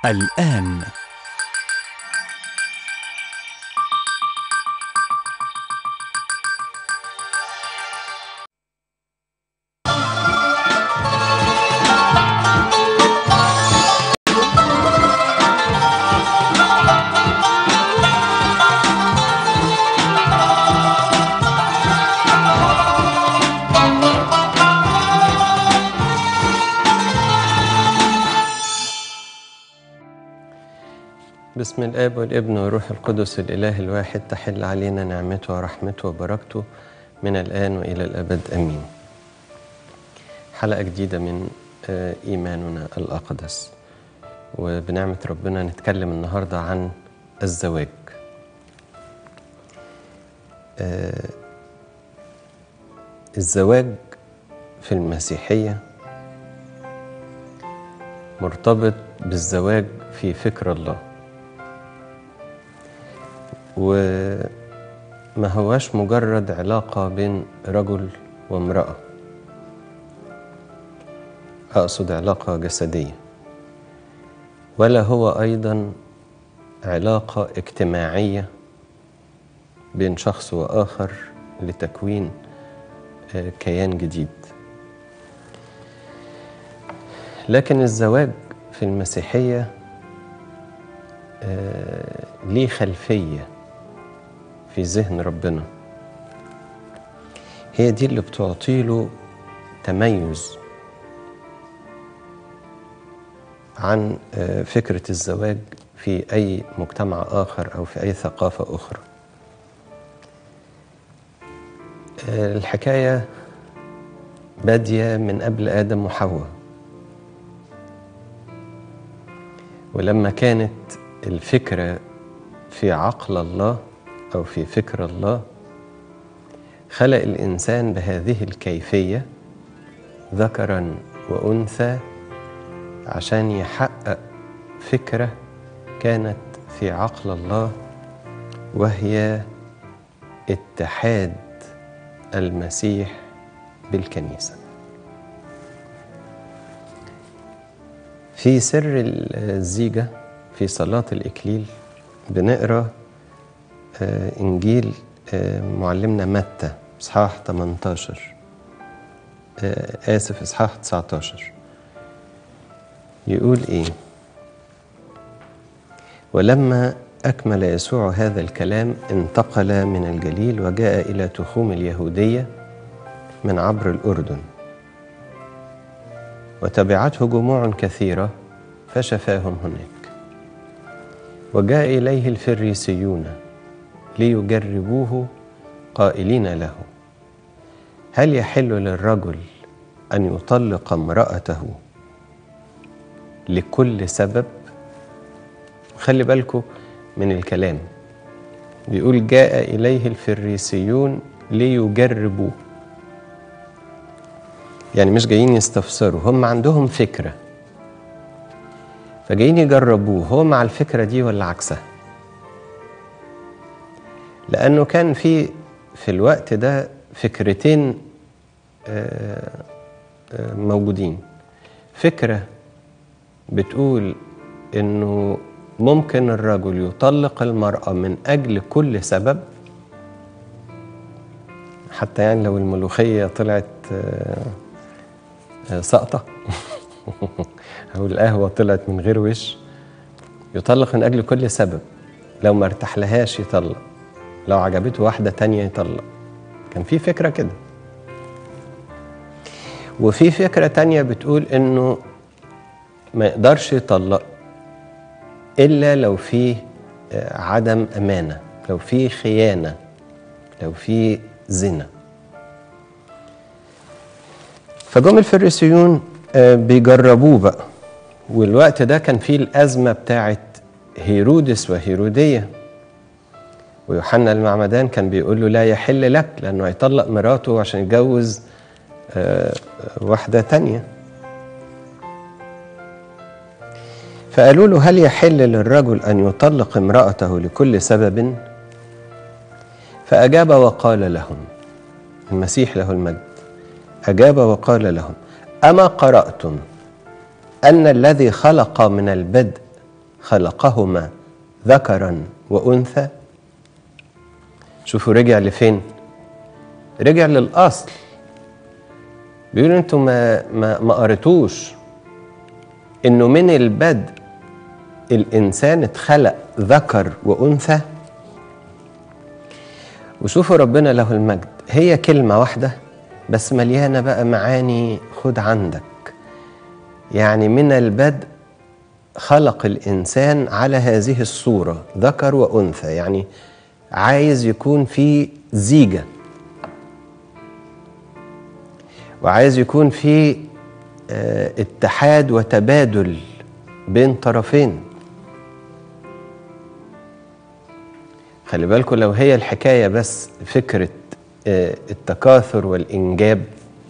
الآن بسم الآب والابن والروح القدس الإله الواحد تحل علينا نعمته ورحمته وبركته من الآن وإلى الأبد آمين حلقة جديدة من آه، إيماننا الأقدس وبنعمة ربنا نتكلم النهاردة عن الزواج آه، الزواج في المسيحية مرتبط بالزواج في فكر الله وما هواش مجرد علاقة بين رجل وامرأة أقصد علاقة جسدية ولا هو أيضا علاقة اجتماعية بين شخص وآخر لتكوين آه، كيان جديد لكن الزواج في المسيحية آه، ليه خلفية في ذهن ربنا هي دي اللي بتعطيله تميز عن آه، فكرة الزواج في أي مجتمع آخر أو في أي ثقافة أخرى آه، الحكاية بادية من قبل آدم وحواء ولما كانت الفكرة في عقل الله أو في فكر الله خلق الإنسان بهذه الكيفية ذكرا وأنثى عشان يحقق فكرة كانت في عقل الله وهي اتحاد المسيح بالكنيسه في سر الزيجة في صلاة الإكليل بنقرأ آه، إنجيل آه، معلمنا متى إصحاح 18 آه، آسف إصحاح 19 يقول إيه ولما أكمل يسوع هذا الكلام انتقل من الجليل وجاء إلى تخوم اليهودية من عبر الأردن وتبعته جموع كثيرة فشفاهم هناك وجاء إليه الفريسيون ليجربوه قائلين له هل يحل للرجل أن يطلق امرأته لكل سبب خلي بالكم من الكلام بيقول جاء إليه الفريسيون ليجربوه يعني مش جايين يستفسروا هم عندهم فكرة فجايين يجربوه هو مع الفكرة دي ولا عكسها لأنه كان في في الوقت ده فكرتين آه، آه، موجودين فكرة بتقول إنه ممكن الرجل يطلق المرأة من أجل كل سبب حتى يعني لو الملوخية طلعت آه، آه، سقطة أو القهوة طلعت من غير وش يطلق من أجل كل سبب لو ما ارتاحلهاش يطلق لو عجبته واحدة تانية يطلق كان في فكرة كده وفي فكرة تانية بتقول إنه ما يقدرش يطلق إلا لو في آه، عدم أمانة لو في خيانة لو في زنا فجم الفريسيون آه، بيجربوه بقى والوقت ده كان فيه الأزمة بتاعت هيرودس وهيرودية ويوحنا المعمدان كان بيقول له لا يحل لك لأنه هيطلق مراته عشان يتجوز آه، واحدة تانية فقالوا له هل يحل للرجل أن يطلق امرأته لكل سبب فأجاب وقال لهم المسيح له المجد أجاب وقال لهم أما قرأتم أن الذي خلق من البدء خلقهما ذكرا وانثى شوفوا رجع لفين رجع للاصل بيقولوا انتوا ما ما ما قريتوش انه من البدء الانسان اتخلق ذكر وانثى وشوفوا ربنا له المجد هي كلمه واحده بس مليانه بقى معاني خد عندك يعني من البدء خلق الانسان على هذه الصوره ذكر وانثى يعني عايز يكون في زيجه وعايز يكون في اه اتحاد وتبادل بين طرفين خلي بالكم لو هي الحكايه بس فكره اه التكاثر والانجاب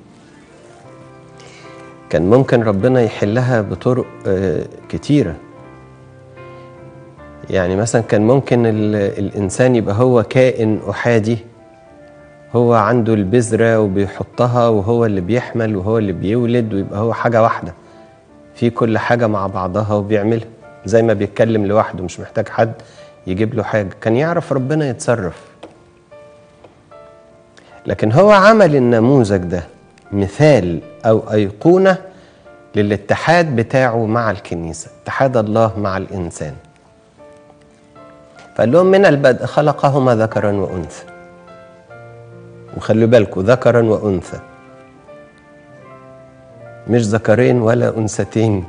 كان ممكن ربنا يحلها بطرق اه كتيره يعني مثلا كان ممكن الانسان يبقى هو كائن احادي هو عنده البذرة وبيحطها وهو اللي بيحمل وهو اللي بيولد ويبقى هو حاجة واحدة في كل حاجة مع بعضها وبيعملها زي ما بيتكلم لوحده مش محتاج حد يجيب له حاجة كان يعرف ربنا يتصرف لكن هو عمل النموذج ده مثال أو أيقونة للاتحاد بتاعه مع الكنيسة اتحاد الله مع الإنسان فقال لهم من البدء خلقهما ذكرا وأنثى وخلوا بالكم ذكرا وانثى مش ذكرين ولا انثتين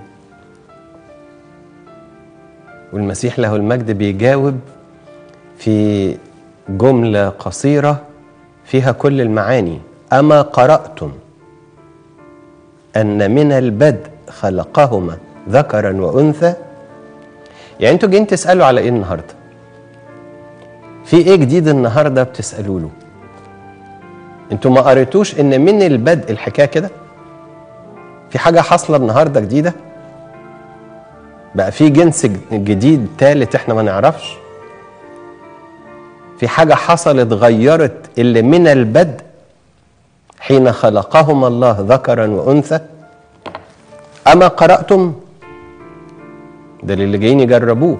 والمسيح له المجد بيجاوب في جمله قصيره فيها كل المعاني اما قراتم ان من البدء خلقهما ذكرا وانثى يعني انتوا جايين تسالوا على ايه النهارده في ايه جديد النهارده بتسالوا له انتوا ما قريتوش ان من البدء الحكايه كده في حاجه حاصله النهارده جديده بقى في جنس جديد تالت احنا ما نعرفش في حاجه حصلت غيرت اللي من البدء حين خلقهما الله ذكرا وانثى اما قراتم ده اللي جايين يجربوه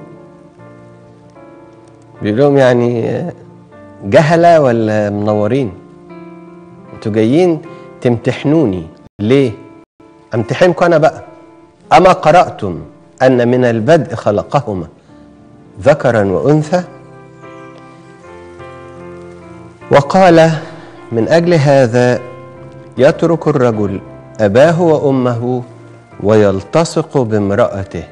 بيقول لهم يعني جهله ولا منورين انتوا جايين تمتحنوني ليه امتحنكم انا بقى اما قراتم ان من البدء خلقهما ذكرا وانثى وقال من اجل هذا يترك الرجل اباه وامه ويلتصق بامراته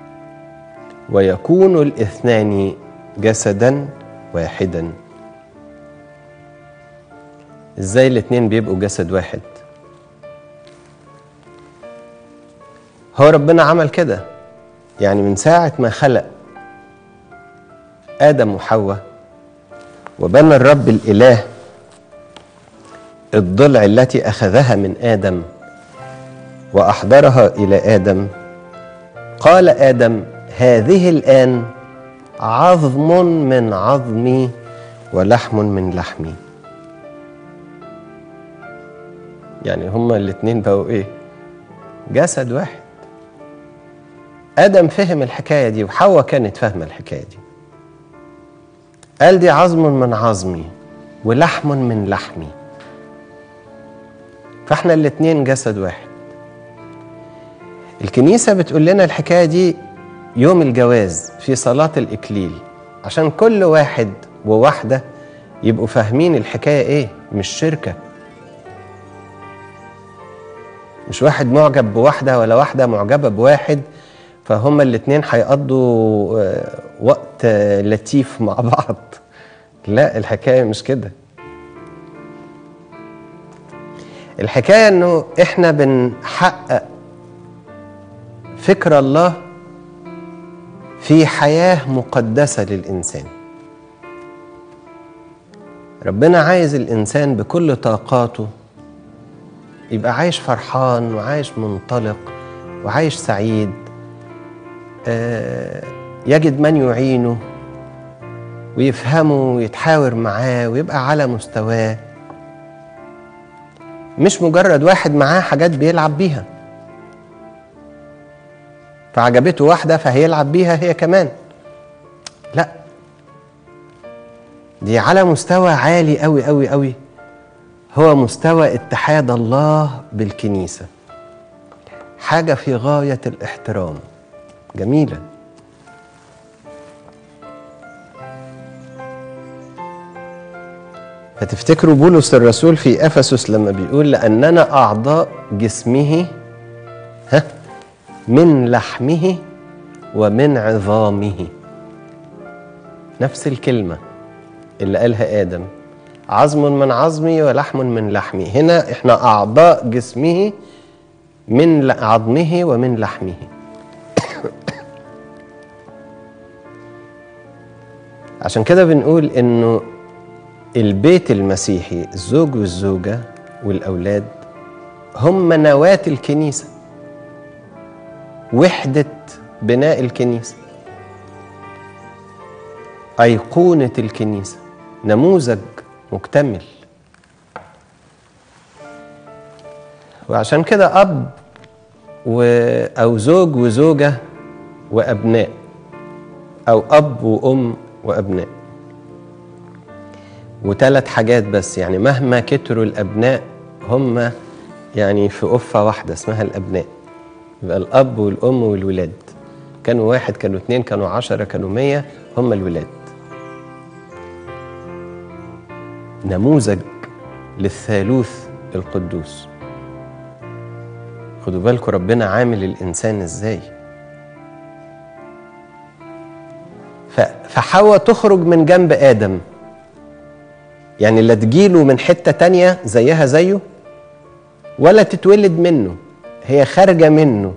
ويكون الاثنان جسدا واحدا ازاي الاتنين بيبقوا جسد واحد هو ربنا عمل كده يعني من ساعة ما خلق آدم وحواء وبنى الرب الإله الضلع التي أخذها من آدم وأحضرها إلى آدم قال آدم هذه الآن عظم من عظمي ولحم من لحمي يعني هما الاتنين بقوا ايه جسد واحد ادم فهم الحكايه دي وحواء كانت فاهمه الحكايه دي قال دي عظم من عظمي ولحم من لحمي فاحنا الاتنين جسد واحد الكنيسة بتقول لنا الحكاية دي يوم الجواز في صلاة الإكليل عشان كل واحد وواحدة يبقوا فاهمين الحكاية إيه مش شركة مش واحد معجب بواحدة ولا واحدة معجبة بواحد فهم الاتنين هيقضوا وقت لطيف مع بعض لا الحكاية مش كده الحكاية انه احنا بنحقق فكر الله في حياة مقدسة للإنسان ربنا عايز الإنسان بكل طاقاته يبقى عايش فرحان وعايش منطلق وعايش سعيد يجد من يعينه ويفهمه ويتحاور معاه ويبقى على مستواه مش مجرد واحد معاه حاجات بيلعب بيها فعجبته واحدة فهيلعب بيها هي كمان لا دي على مستوى عالي قوي قوي قوي هو مستوى اتحاد الله بالكنيسة حاجة في غاية الاحترام جميلة فتفتكروا بولس الرسول في افسس لما بيقول لاننا اعضاء جسمه ها من لحمه ومن عظامه نفس الكلمه اللي قالها ادم عظم من عظمي ولحم من لحمي هنا احنا اعضاء جسمه من عظمه ومن لحمه عشان كده بنقول انه البيت المسيحي الزوج والزوجة والأولاد هم نواة الكنيسة وحدة بناء الكنيسة أيقونة الكنيسة نموذج مكتمل وعشان كده أب و أو زوج وزوجة وأبناء أو أب وأم وأبناء وثلاث حاجات بس يعني مهما كتروا الأبناء هم يعني في قفة واحدة اسمها الأبناء يبقى الأب والأم والولاد كانوا واحد كانوا اتنين كانوا عشرة كانوا مية هم الولاد نموذج للثالوث القدوس خدوا بالكم ربنا عامل الإنسان إزاي فحواء تخرج من جنب آدم يعني لا تجيله من حتة تانية زيها زيه ولا تتولد منه هي خارجة منه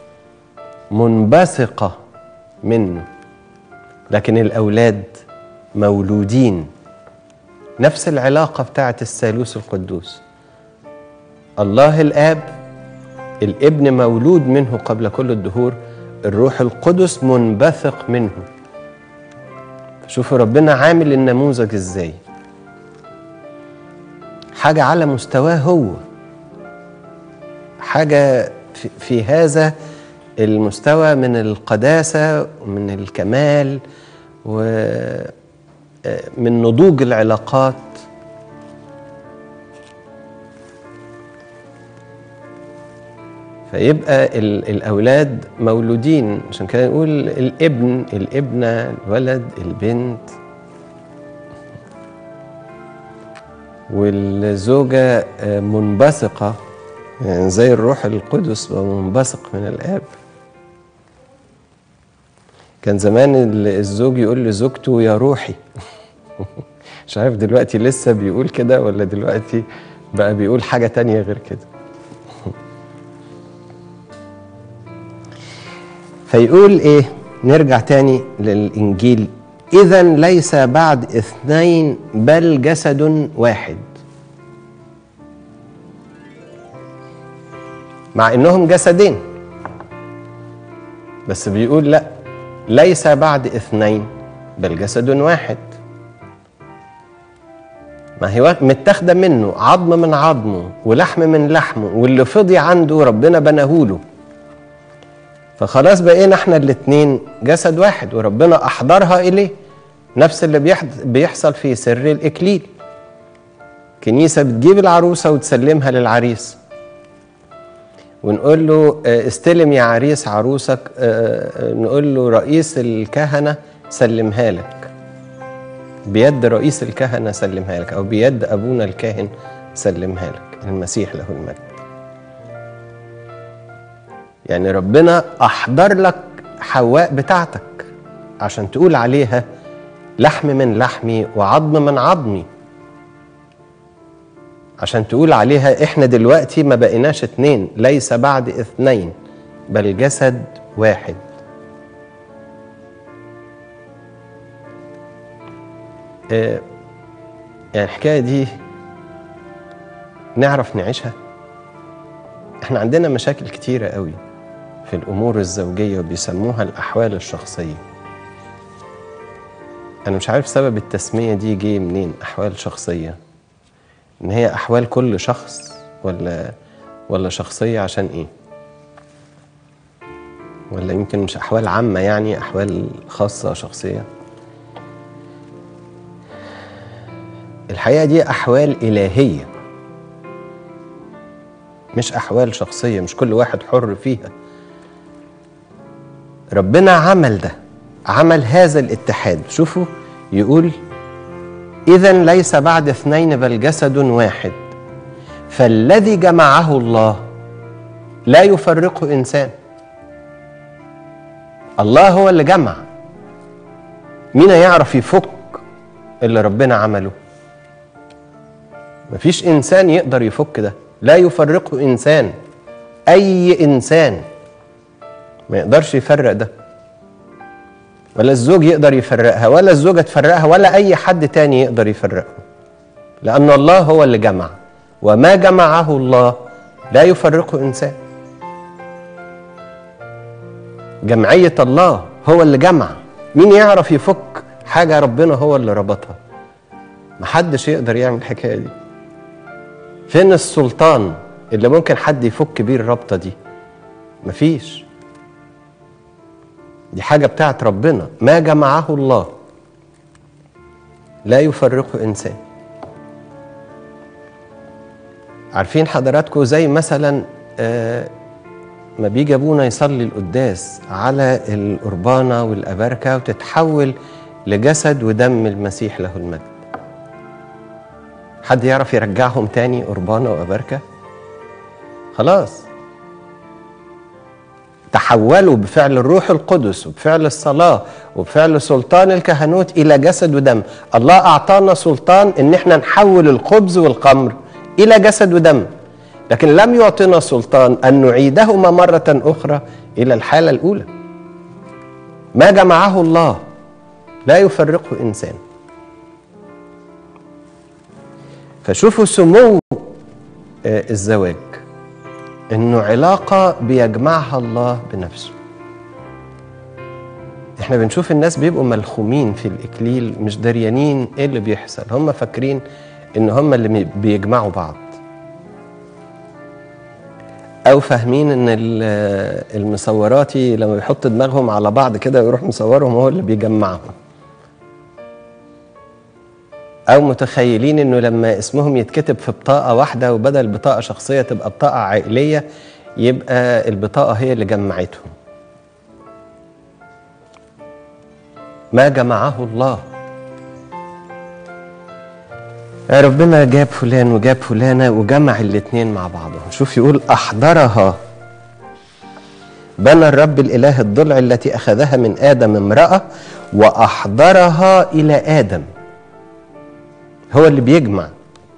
منبثقة منه لكن الأولاد مولودين نفس العلاقة بتاعت الثالوث القدوس الله الآب الابن مولود منه قبل كل الدهور الروح القدس منبثق منه شوفوا ربنا عامل النموذج ازاي حاجة على مستواه هو حاجة في, في هذا المستوى من القداسة ومن الكمال ومن نضوج العلاقات فيبقى الأولاد مولودين عشان كده نقول الابن الابنة الولد البنت والزوجة منبثقة يعني زي الروح القدس منبثق من الآب كان زمان الزوج يقول لزوجته يا روحي مش عارف دلوقتي لسه بيقول كده ولا دلوقتي بقى بيقول حاجة تانية غير كده فيقول ايه نرجع تاني للإنجيل إذا ليس بعد اثنين بل جسد واحد مع إنهم جسدين بس بيقول لا ليس بعد اثنين بل جسد واحد ما هي متاخده منه عظم من عظمه ولحم من لحمه واللي فضي عنده ربنا بناهوله فخلاص بقينا احنا الاتنين جسد واحد وربنا احضرها اليه نفس اللي بيحصل في سر الاكليل كنيسه بتجيب العروسه وتسلمها للعريس ونقول له استلم يا عريس عروسك نقول له رئيس الكهنه سلمها لك بيد رئيس الكهنه سلمها لك او بيد ابونا الكاهن سلمها لك المسيح له المجد يعني ربنا احضر لك حواء بتاعتك عشان تقول عليها لحم من لحمي وعظم من عظمي عشان تقول عليها احنا دلوقتي ما بقيناش اتنين ليس بعد اثنين بل جسد واحد اه يعني الحكايه دي نعرف نعيشها احنا عندنا مشاكل كتيره قوي في الامور الزوجيه وبيسموها الاحوال الشخصيه انا مش عارف سبب التسميه دي جه منين احوال شخصيه ان هي احوال كل شخص ولا ولا شخصيه عشان ايه ولا يمكن مش أحوال عامة يعني أحوال خاصة شخصية الحقيقة دي أحوال إلهية مش أحوال شخصية مش كل واحد حر فيها ربنا عمل ده عمل هذا الاتحاد شوفوا يقول إذا ليس بعد اثنين بل جسد واحد فالذي جمعه الله لا يفرقه إنسان الله هو اللي جمع مين يعرف يفك اللي ربنا عمله مفيش إنسان يقدر يفك ده لا يفرقه إنسان أي إنسان ما يقدرش يفرق ده ولا الزوج يقدر يفرقها ولا الزوجة تفرقها ولا أي حد تاني يقدر يفرقها لأن الله هو اللي جمع وما جمعه الله لا يفرقه إنسان جمعية الله هو اللي جمع مين يعرف يفك حاجة ربنا هو اللي ربطها محدش يقدر يعمل الحكاية دي فين السلطان اللي ممكن حد يفك بيه الرابطة دي مفيش دي حاجة بتاعت ربنا ما جمعه الله لا يفرقه إنسان عارفين حضراتكم زي مثلا آه ما بيجي ابونا يصلي القداس على القربانه والاباركه وتتحول لجسد ودم المسيح له المجد حد يعرف يرجعهم تاني قربانه واباركه خلاص تحولوا بفعل الروح القدس وبفعل الصلاه وبفعل سلطان الكهنوت الى جسد ودم الله اعطانا سلطان ان احنا نحول الخبز والخمر الى جسد ودم لكن لم يعطنا سلطان ان نعيدهما مره اخرى الى الحاله الاولى ما جمعه الله لا يفرقه انسان فشوفوا سمو الزواج انه علاقه بيجمعها الله بنفسه احنا بنشوف الناس بيبقوا ملخومين في الاكليل مش دريانين ايه اللي بيحصل هم فاكرين ان هم اللي بيجمعوا بعض او فاهمين ان المصوراتي لما بيحط دماغهم على بعض كده ويروح مصورهم هو اللي بيجمعهم او متخيلين انه لما اسمهم يتكتب في بطاقه واحده وبدل بطاقه شخصيه تبقى بطاقه عائليه يبقى البطاقه هي اللي جمعتهم ما جمعه الله ربنا جاب فلان وجاب فلانة وجمع الاتنين مع بعضهم شوف يقول أحضرها بنى الرب الإله الضلع التي أخذها من آدم امرأة وأحضرها إلى آدم هو اللي بيجمع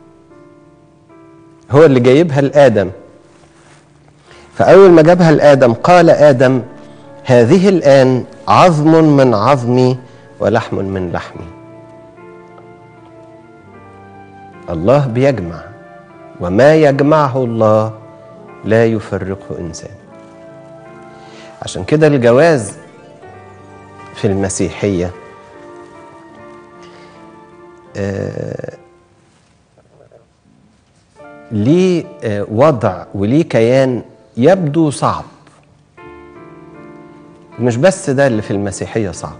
هو اللي جايبها لآدم فأول ما جابها لآدم قال آدم هذه الآن عظم من عظمي ولحم من لحمي الله بيجمع وما يجمعه الله لا يفرقه انسان عشان كده الجواز في المسيحيه آه ليه آه وضع وليه كيان يبدو صعب مش بس ده اللي في المسيحيه صعب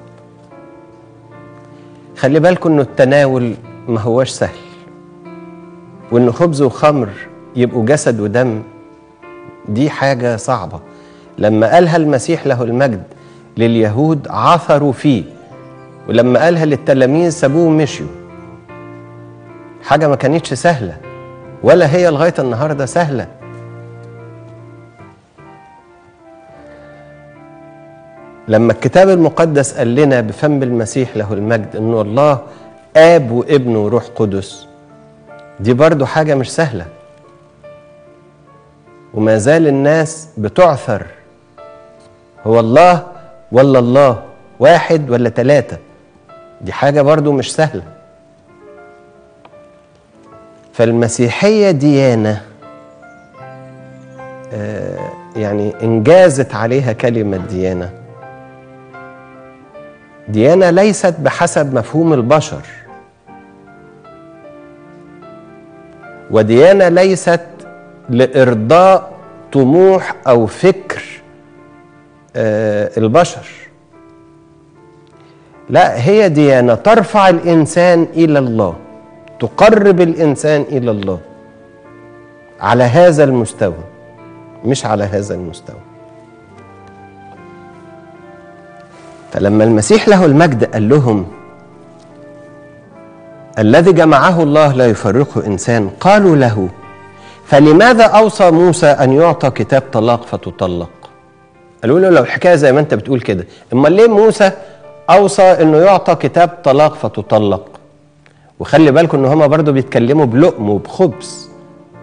خلي بالكم انه التناول ما هوش سهل وان خبز وخمر يبقوا جسد ودم دي حاجه صعبه لما قالها المسيح له المجد لليهود عثروا فيه ولما قالها للتلاميذ سابوه ومشيوا حاجه ما كانتش سهله ولا هي لغايه النهارده سهله لما الكتاب المقدس قال لنا بفم المسيح له المجد انه الله اب وابن وروح قدس دي برضو حاجة مش سهلة وما زال الناس بتعثر هو الله ولا الله واحد ولا ثلاثة دي حاجة برضو مش سهلة فالمسيحية ديانة آه يعني انجازت عليها كلمة ديانة ديانة ليست بحسب مفهوم البشر وديانه ليست لارضاء طموح او فكر آه، البشر لا هي ديانة ترفع الإنسان إلى الله تقرب الإنسان إلى الله على هذا المستوى مش على هذا المستوى فلما المسيح له المجد قال لهم الذي جمعه الله لا يفرقه انسان قالوا له فلماذا اوصى موسى ان يعطى كتاب طلاق فتطلق قالوا له لو الحكايه زي ما انت بتقول كده امال ليه موسى اوصى انه يعطى كتاب طلاق فتطلق وخلي بالكم ان هما برضو بيتكلموا بلقم وبخبز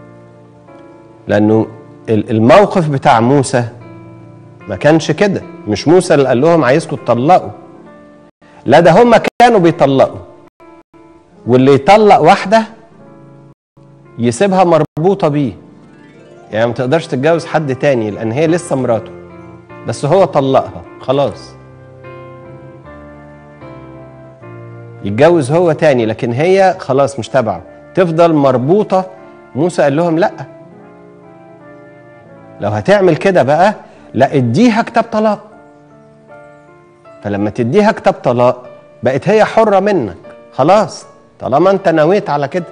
لانه الموقف بتاع موسى ما كانش كده مش موسى اللي قال لهم عايزكم تطلقوا لا ده هم كانوا بيطلقوا واللي يطلق واحدة يسيبها مربوطة بيه يعني ما تقدرش تتجوز حد تاني لأن هي لسه مراته بس هو طلقها خلاص يتجوز هو تاني لكن هي خلاص مش تبعه تفضل مربوطة موسى قال لهم لأ لو هتعمل كده بقى لا اديها كتاب طلاق فلما تديها كتاب طلاق بقت هي حرة منك خلاص طالما انت نويت على كده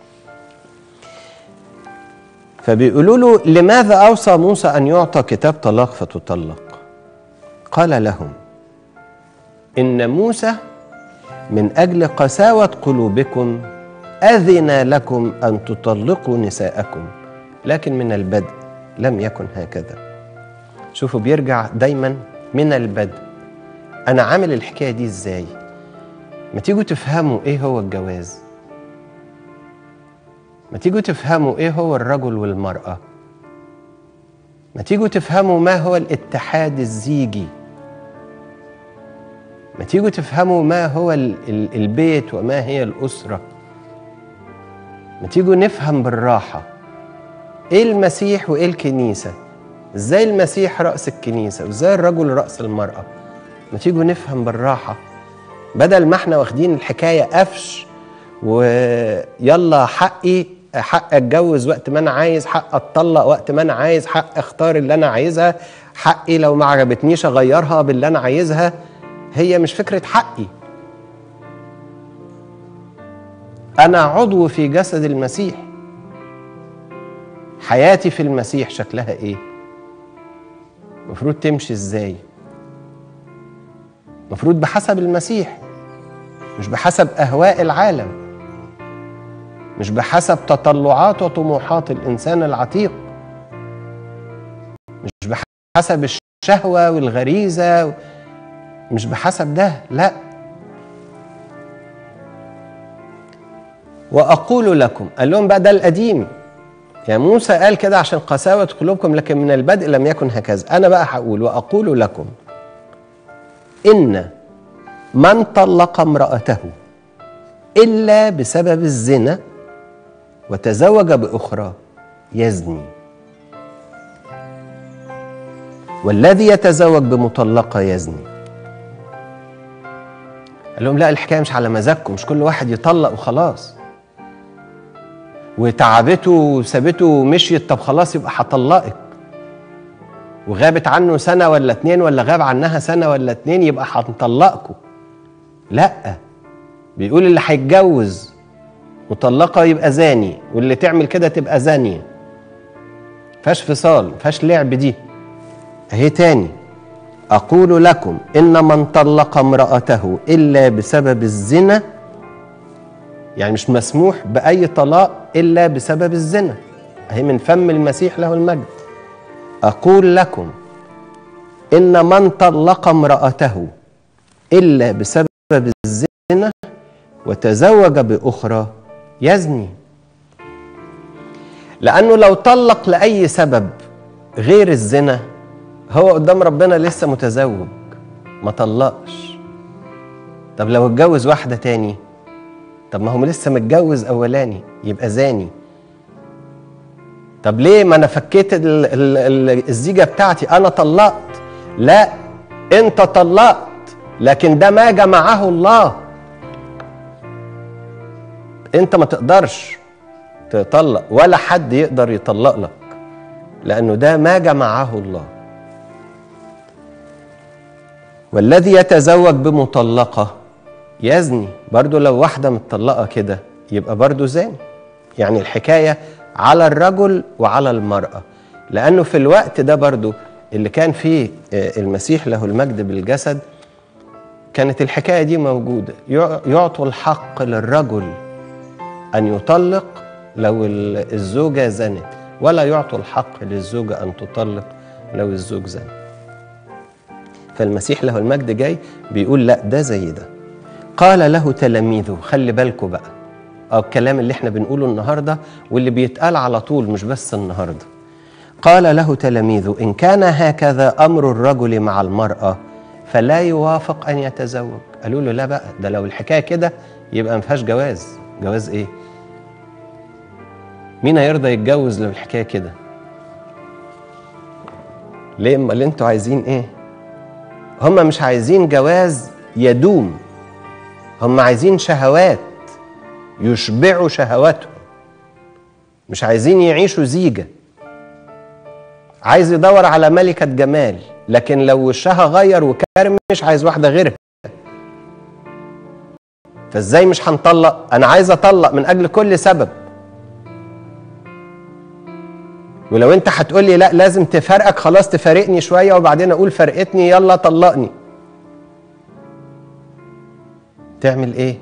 فبيقولوا له لماذا أوصى موسى أن يعطى كتاب طلاق فتطلق قال لهم إن موسى من أجل قساوة قلوبكم أذن لكم أن تطلقوا نساءكم لكن من البدء لم يكن هكذا شوفوا بيرجع دايما من البدء أنا عامل الحكاية دي إزاي ما تيجوا تفهموا إيه هو الجواز ما تيجوا تفهموا إيه هو الرجل والمرأة ما تيجوا تفهموا ما هو الاتحاد الزيجي ما تيجوا تفهموا ما هو البيت وما هي الأسرة ما تيجوا نفهم بالراحة إيه المسيح وإيه الكنيسة إزاي المسيح رأس الكنيسة وإزاي الرجل رأس المرأة ما تيجوا نفهم بالراحة بدل ما احنا واخدين الحكاية قفش ويلا حقي حق اتجوز وقت ما انا عايز حق اتطلق وقت ما انا عايز حق اختار اللي انا عايزها حقي لو ما عجبتنيش اغيرها باللي انا عايزها هي مش فكرة حقي انا عضو في جسد المسيح حياتي في المسيح شكلها ايه المفروض تمشي ازاي المفروض بحسب المسيح مش بحسب اهواء العالم مش بحسب تطلعات وطموحات الانسان العتيق مش بحسب الشهوه والغريزه مش بحسب ده لا واقول لكم قال لهم بقى ده القديم يعني موسى قال كده عشان قساوة قلوبكم لكن من البدء لم يكن هكذا أنا بقى هقول وأقول لكم إن من طلق امرأته إلا بسبب الزنا وتزوج بأخرى يزني والذي يتزوج بمطلقة يزني قال لهم لا الحكاية مش على مزاجكم مش كل واحد يطلق وخلاص وتعبته وسابته ومشيت طب خلاص يبقى هطلقك وغابت عنه سنة ولا اتنين ولا غاب عنها سنة ولا اتنين يبقى هنطلقكم لا بيقول اللي هيتجوز مطلقة يبقى زاني واللي تعمل كده تبقى زانية فاش فصال فاش لعب دي اهي تاني أقول لكم إن من طلق امرأته إلا بسبب الزنا يعني مش مسموح بأي طلاق إلا بسبب الزنا أهي من فم المسيح له المجد أقول لكم إن من طلق امرأته إلا بسبب الزنا وتزوج بأخرى يزني لأنه لو طلق لأي سبب غير الزنا هو قدام ربنا لسه متزوج ما طلقش طب لو اتجوز واحدة تاني طب ما هو لسه متجوز أولاني يبقى زاني طب ليه ما انا فكيت ال ال ال الزيجه بتاعتي انا طلقت لا انت طلقت لكن ده ما جمعه الله انت ما تقدرش تطلق ولا حد يقدر يطلق لك لانه ده ما جمعه الله والذي يتزوج بمطلقة يزني برضو لو واحدة متطلقة كده يبقى برضو زاني يعني الحكاية على الرجل وعلى المرأة لأنه في الوقت ده برضو اللي كان فيه آه، المسيح له المجد بالجسد كانت الحكاية دي موجودة يع- يعطوا الحق للرجل أن يطلق لو ال- الزوجة زنت ولا يعطوا الحق للزوجة أن تطلق لو الزوج زن فالمسيح له المجد جاي بيقول لا ده زي ده قال له تلاميذه خلي بالكم بقى أو الكلام اللي احنا بنقوله النهارده واللي بيتقال على طول مش بس النهارده قال له تلاميذه إن كان هكذا أمر الرجل مع المرأة فلا يوافق أن يتزوج قالوا له لا بقى ده لو الحكاية كده يبقى ما فيهاش جواز جواز إيه مين هيرضى يتجوز لو الحكاية كده ليه امال انتوا عايزين ايه هم مش عايزين جواز يدوم هم عايزين شهوات يشبعوا شهواتهم مش عايزين يعيشوا زيجه عايز يدور على ملكة جمال لكن لو وشها غير وكرمش عايز واحدة غيرها فازاي مش هنطلق انا عايز اطلق من اجل كل سبب ولو انت هتقولي لا لازم تفارقك خلاص تفارقني شوية وبعدين اقول فرقتني يلا طلقني تعمل ايه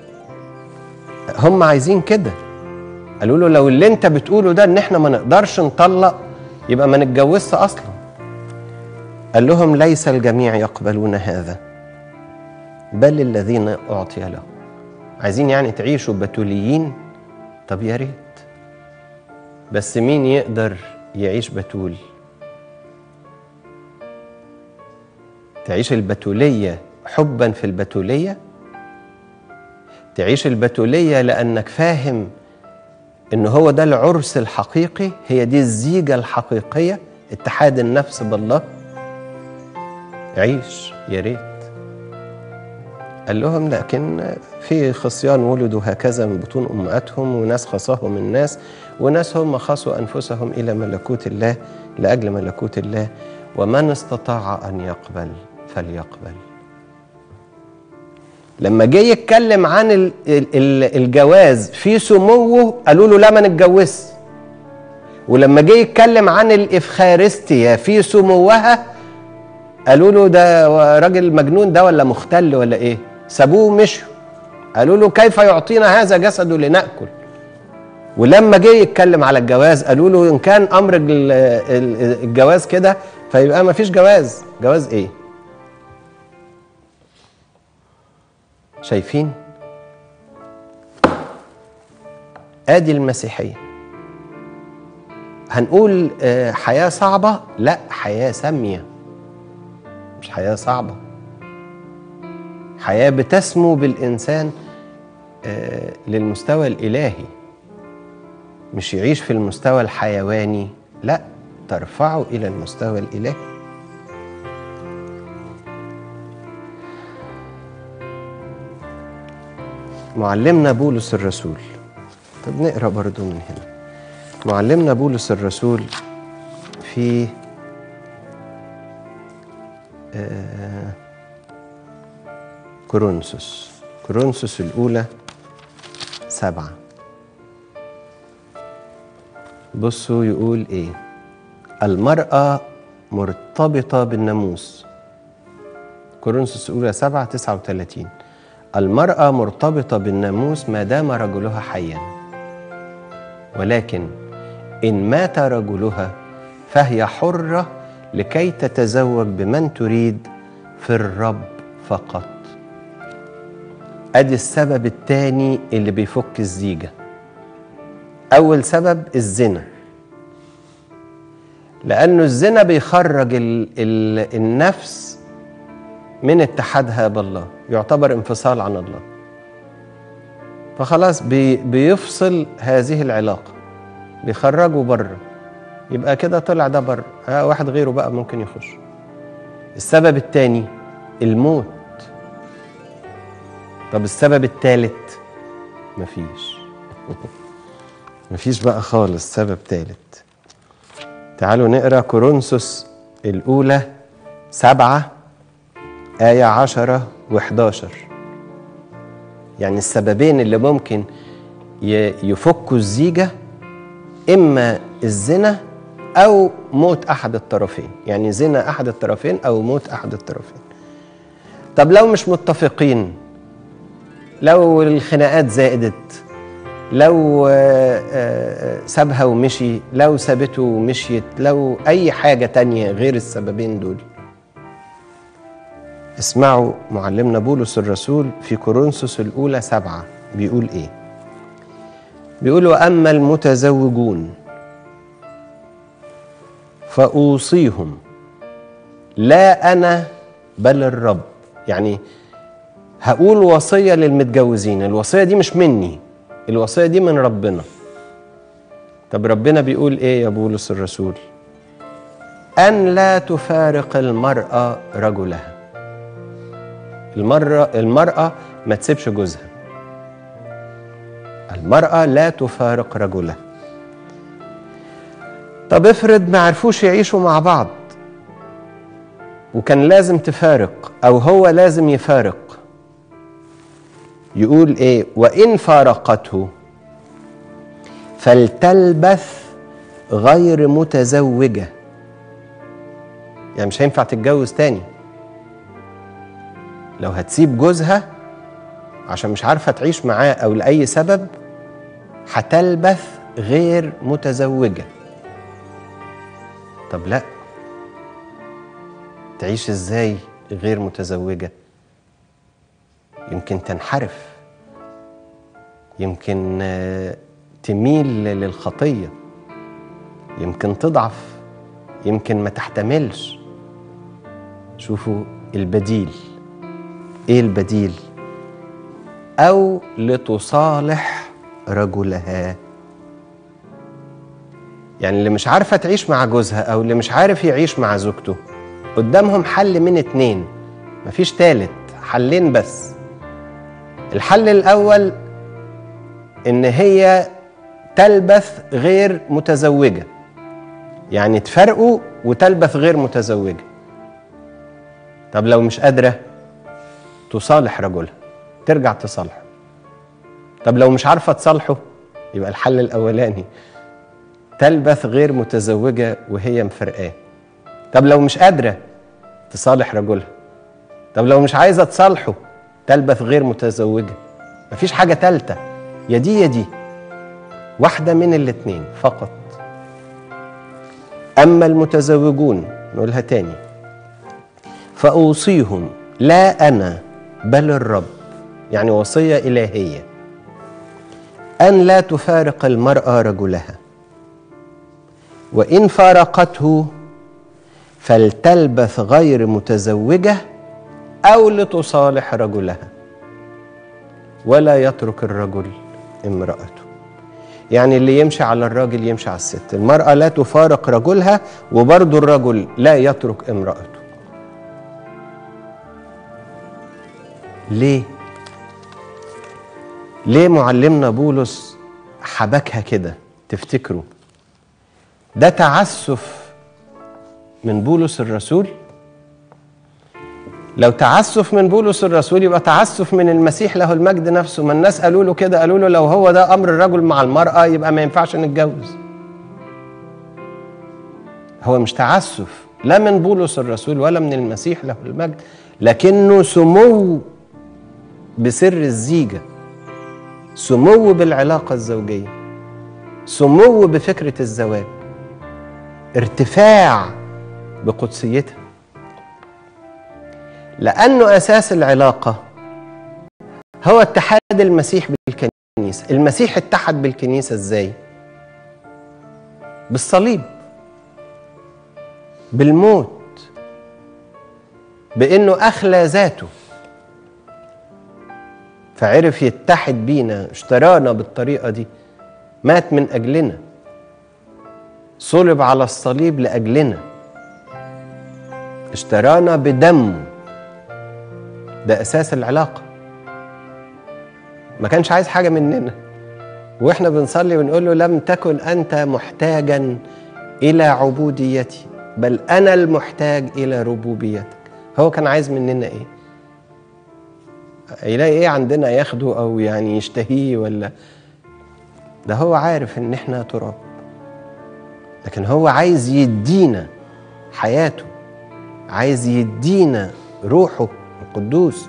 هم عايزين كده قالوا له لو اللي انت بتقوله ده ان احنا ما نقدرش نطلق يبقى ما نتجوزش اصلا قال لهم ليس الجميع يقبلون هذا بل الذين اعطي لهم عايزين يعني تعيشوا بتوليين طب يا ريت بس مين يقدر يعيش بتول تعيش البتوليه حبا في البتوليه تعيش البتوليه لانك فاهم ان هو ده العرس الحقيقي هي دي الزيجه الحقيقيه اتحاد النفس بالله عيش يا ريت قال لهم لكن في خصيان ولدوا هكذا من بطون امهاتهم وناس خصاهم الناس وناس هم خصوا انفسهم الى ملكوت الله لاجل ملكوت الله ومن استطاع ان يقبل فليقبل لما جه يتكلم عن ال- ال- ال- الجواز في سموه قالوا له لا ما نتجوزش ولما جه يتكلم عن الافخارستيا في سموها قالوا له ده راجل مجنون ده ولا مختل ولا ايه سابوه ومشوا قالوا له كيف يعطينا هذا جسده لناكل ولما جه يتكلم على الجواز قالوا له ان كان امر ال- ال- الجواز كده فيبقى ما فيش جواز جواز ايه شايفين ادي المسيحيه هنقول آه، حياه صعبه لا حياه ساميه مش حياه صعبه حياه بتسمو بالانسان آه، للمستوى الالهي مش يعيش في المستوى الحيواني لا ترفعه الى المستوى الالهي معلمنا بولس الرسول طب نقرا برضو من هنا معلمنا بولس الرسول في آه، كورنثوس كورنثوس الأولى سبعة بصوا يقول إيه المرأة مرتبطة بالناموس كورنثوس الأولى سبعة تسعة وثلاثين المرأة مرتبطة بالناموس ما دام رجلها حيا ولكن إن مات رجلها فهي حرة لكي تتزوج بمن تريد في الرب فقط ادي السبب الثاني اللي بيفك الزيجه اول سبب الزنا لانه الزنا بيخرج ال ال النفس من اتحادها بالله يعتبر انفصال عن الله فخلاص بي بيفصل هذه العلاقه بيخرجه بره يبقى كده طلع ده بره آه واحد غيره بقى ممكن يخش السبب الثاني الموت طب السبب الثالث مفيش مفيش بقى خالص سبب ثالث تعالوا نقرا كورنثوس الاولى سبعة آية عشرة وحداشر يعني السببين اللي ممكن يفكوا الزيجة إما الزنا أو موت أحد الطرفين يعني زنا أحد الطرفين أو موت أحد الطرفين طب لو مش متفقين لو الخناقات زادت لو سابها ومشي لو سابته ومشيت لو أي حاجة تانية غير السببين دول اسمعوا معلمنا بولس الرسول في كورنثوس الأولى سبعة بيقول إيه بيقول وأما المتزوجون فأوصيهم لا أنا بل الرب يعني هقول وصية للمتجوزين الوصية دي مش مني الوصية دي من ربنا طب ربنا بيقول ايه يا بولس الرسول أن لا تفارق المرأة رجلها المرأة, المرأة ما تسيبش جوزها المرأة لا تفارق رجلها طب افرض ما عرفوش يعيشوا مع بعض وكان لازم تفارق او هو لازم يفارق يقول ايه وان فارقته فلتلبث غير متزوجه يعني مش هينفع تتجوز تاني لو هتسيب جوزها عشان مش عارفه تعيش معاه او لاي سبب هتلبث غير متزوجه طب لا تعيش ازاي غير متزوجه يمكن تنحرف يمكن تميل للخطيه يمكن تضعف يمكن ما تحتملش شوفوا البديل ايه البديل او لتصالح رجلها يعني اللي مش عارفه تعيش مع جوزها او اللي مش عارف يعيش مع زوجته قدامهم حل من اتنين مفيش تالت حلين بس الحل الاول ان هي تلبث غير متزوجه يعني تفرقوا وتلبث غير متزوجه طب لو مش قادره تصالح رجلها ترجع تصالحه طب لو مش عارفه تصالحه يبقى الحل الاولاني تلبث غير متزوجه وهي مفرقاه طب لو مش قادره تصالح رجلها طب لو مش عايزه تصالحه تلبث غير متزوجه مفيش حاجه تالته يا دي يا دي واحده من الاتنين فقط اما المتزوجون نقولها تاني فاوصيهم لا انا بل الرب يعني وصيه الهيه ان لا تفارق المراه رجلها وان فارقته فلتلبث غير متزوجه او لتصالح رجلها ولا يترك الرجل امراته يعني اللي يمشي على الراجل يمشي على الست المراه لا تفارق رجلها وبرضه الرجل لا يترك امراته ليه ليه معلمنا بولس حبكها كده تفتكروا ده تعسف من بولس الرسول لو تعسف من بولس الرسول يبقى تعسف من المسيح له المجد نفسه ما الناس قالوا له كده قالوا له لو هو ده امر الرجل مع المراه يبقى ما ينفعش نتجوز هو مش تعسف لا من بولس الرسول ولا من المسيح له المجد لكنه سمو بسر الزيجه سمو بالعلاقه الزوجيه سمو بفكره الزواج ارتفاع بقدسيتها لأنه أساس العلاقة هو اتحاد المسيح بالكنيسة المسيح اتحد بالكنيسة ازاي؟ بالصليب بالموت بأنه أخلى ذاته فعرف يتحد بينا اشترانا بالطريقة دي مات من أجلنا صلب على الصليب لأجلنا اشترانا بدمه ده أساس العلاقة ما كانش عايز حاجة مننا وإحنا بنصلي ونقول له لم تكن أنت محتاجا إلى عبوديتي بل أنا المحتاج إلى ربوبيتك هو كان عايز مننا إيه؟ يلاقي ايه عندنا ياخده او يعني يشتهيه ولا ده هو عارف ان احنا تراب لكن هو عايز يدينا حياته عايز يدينا روحه القدوس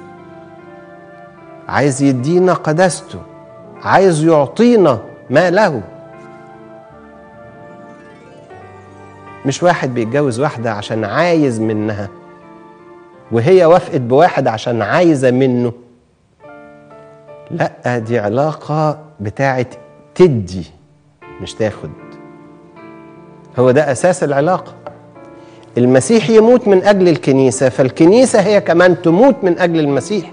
عايز يدينا قداسته عايز يعطينا ما له مش واحد بيتجوز واحدة عشان عايز منها وهي وافقت بواحد عشان عايزة منه لا دي علاقة بتاعت تدي مش تاخد هو ده أساس العلاقة المسيح يموت من أجل الكنيسة فالكنيسة هي كمان تموت من أجل المسيح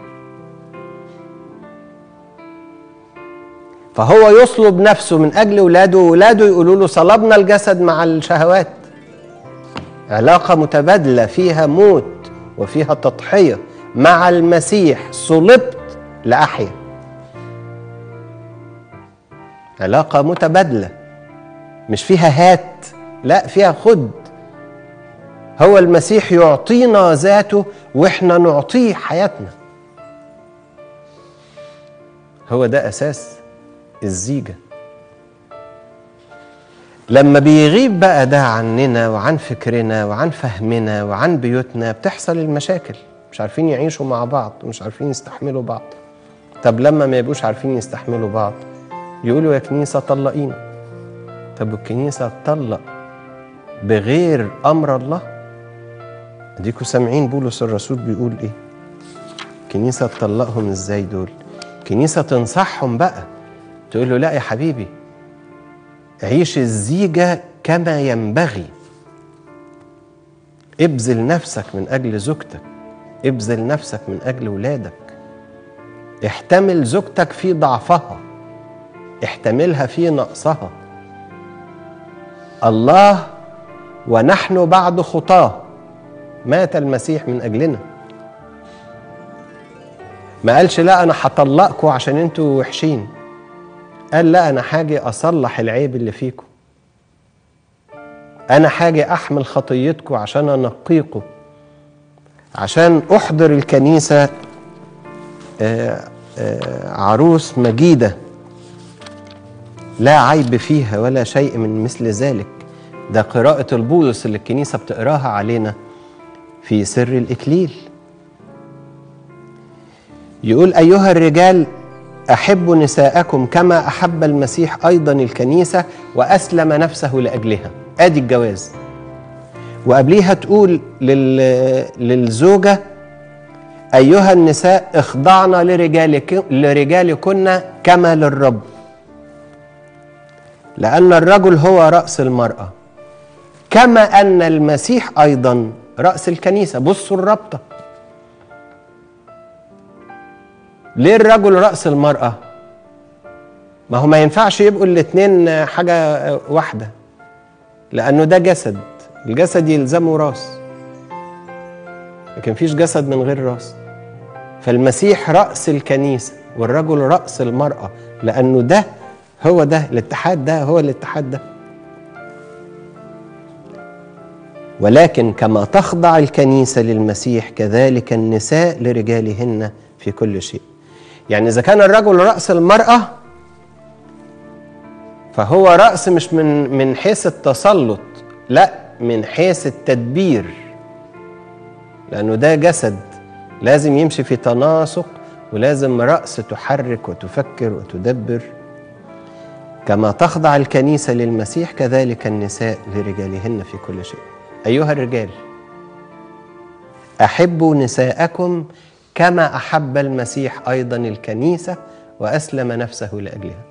فهو يصلب نفسه من أجل ولاده وولاده يقولوا له صلبنا الجسد مع الشهوات علاقة متبادلة فيها موت وفيها تضحية مع المسيح صلبت لأحيا علاقة متبادلة مش فيها هات لا فيها خد هو المسيح يعطينا ذاته واحنا نعطيه حياتنا هو ده اساس الزيجه لما بيغيب بقى ده عننا وعن فكرنا وعن فهمنا وعن بيوتنا بتحصل المشاكل مش عارفين يعيشوا مع بعض ومش عارفين يستحملوا بعض طب لما ما يبقوش عارفين يستحملوا بعض يقولوا يا كنيسة طلقينا طب والكنيسة تطلق بغير أمر الله اديكوا سامعين بولس الرسول بيقول ايه كنيسة تطلقهم ازاي دول كنيسة تنصحهم بقى تقول له لا يا حبيبي عيش الزيجة كما ينبغي ابذل نفسك من أجل زوجتك ابذل نفسك من أجل ولادك احتمل زوجتك في ضعفها احتملها في نقصها الله ونحن بعد خطاه مات المسيح من أجلنا ما قالش لا أنا هطلقكم عشان انتوا وحشين قال لا أنا حاجة أصلح العيب اللي فيكم أنا حاجة أحمل خطيتكم عشان أنقيكم عشان أحضر الكنيسة آه، آه، عروس مجيدة لا عيب فيها ولا شيء من مثل ذلك ده قراءة البولس اللي الكنيسة بتقراها علينا في سر الإكليل يقول أيها الرجال أحبوا نساءكم كما أحب المسيح أيضا الكنيسة وأسلم نفسه لأجلها آدي الجواز وقبليها تقول لل... للزوجة أيها النساء اخضعن لرجالك... لرجالكن كما للرب لأن الرجل هو رأس المرأة كما أن المسيح أيضا رأس الكنيسة بصوا الرابطة ليه الرجل رأس المرأة؟ ما هو ما ينفعش يبقوا الاتنين حاجة واحدة لأنه ده جسد الجسد يلزمه راس لكن مفيش جسد من غير راس فالمسيح رأس الكنيسة والرجل رأس المرأة لأنه ده هو ده الاتحاد ده هو الاتحاد ده ولكن كما تخضع الكنيسة للمسيح كذلك النساء لرجالهن في كل شيء يعني إذا كان الرجل رأس المرأة فهو رأس مش من من حيث التسلط لا من حيث التدبير لأنه ده جسد لازم يمشي في تناسق ولازم رأس تحرك وتفكر وتدبر كما تخضع الكنيسة للمسيح كذلك النساء لرجالهن في كل شيء أيها الرجال أحبوا نساءكم كما أحب المسيح أيضا الكنيسة وأسلم نفسه لأجلها